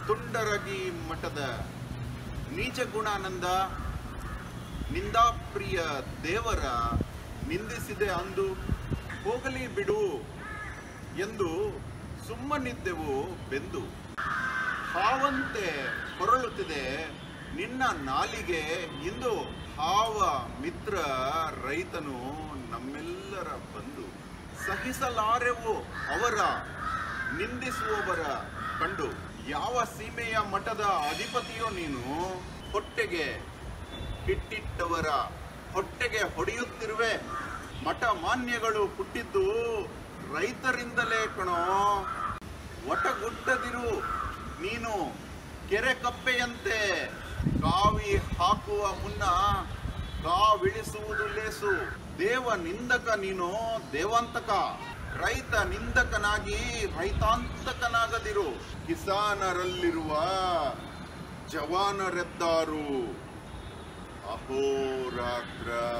ತುಂಡರಗಿ ಮಠದ ನೀಚ ಗುಣಾನಂದ ನಿಂದಾಪ್ರಿಯ ದೇವರ ನಿಂದಿಸಿದೆ ಅಂದು ಹೋಗಲಿ ಬಿಡು ಎಂದು ಸುಮ್ಮನಿದ್ದೆವು ಬೆಂದು ಹಾವಂತೆ ಹೊರಳುತ್ತಿದೆ ನಿನ್ನ ನಾಲಿಗೆ ಇಂದು ಹಾವ ಮಿತ್ರ ರೈತನು ನಮ್ಮೆಲ್ಲರ ಬಂದು ಸಹಿಸಲಾರೆವು ಅವರ ನಿಂದಿಸುವವರ ಕಂಡು ಯಾವ ಸೀಮೆಯ ಮಠದ ಅಧಿಪತಿಯೋ ನೀನು ಹೊಟ್ಟೆಗೆ ಹಿಟ್ಟಿಟ್ಟವರ ಹೊಟ್ಟೆಗೆ ಹೊಡೆಯುತ್ತಿರುವೆ ಮಠ ಮಾನ್ಯಗಳು ಹುಟ್ಟಿದ್ದು ರೈತರಿಂದಲೇ ಕಣೋ ಒಟಗುಟ್ಟದಿರು ನೀನು ಕೆರೆ ಕಪ್ಪೆಯಂತೆ ಕಾವಿ ಹಾಕುವ ಮುನ್ನ ಕಾವಿಳಿಸುವುದು ಲೇಸು ದೇವ ನಿಂದಕ ನೀನು ದೇವಾಂತಕ ರೈತ ನಿಂದಕನಾಗಿ ರೈತಾಂತಕನಾಗದಿರು ಕಿಸಾನರಲ್ಲಿರುವ ಜವಾನರೆದ್ದಾರು ಅಹೋರಾತ್ರ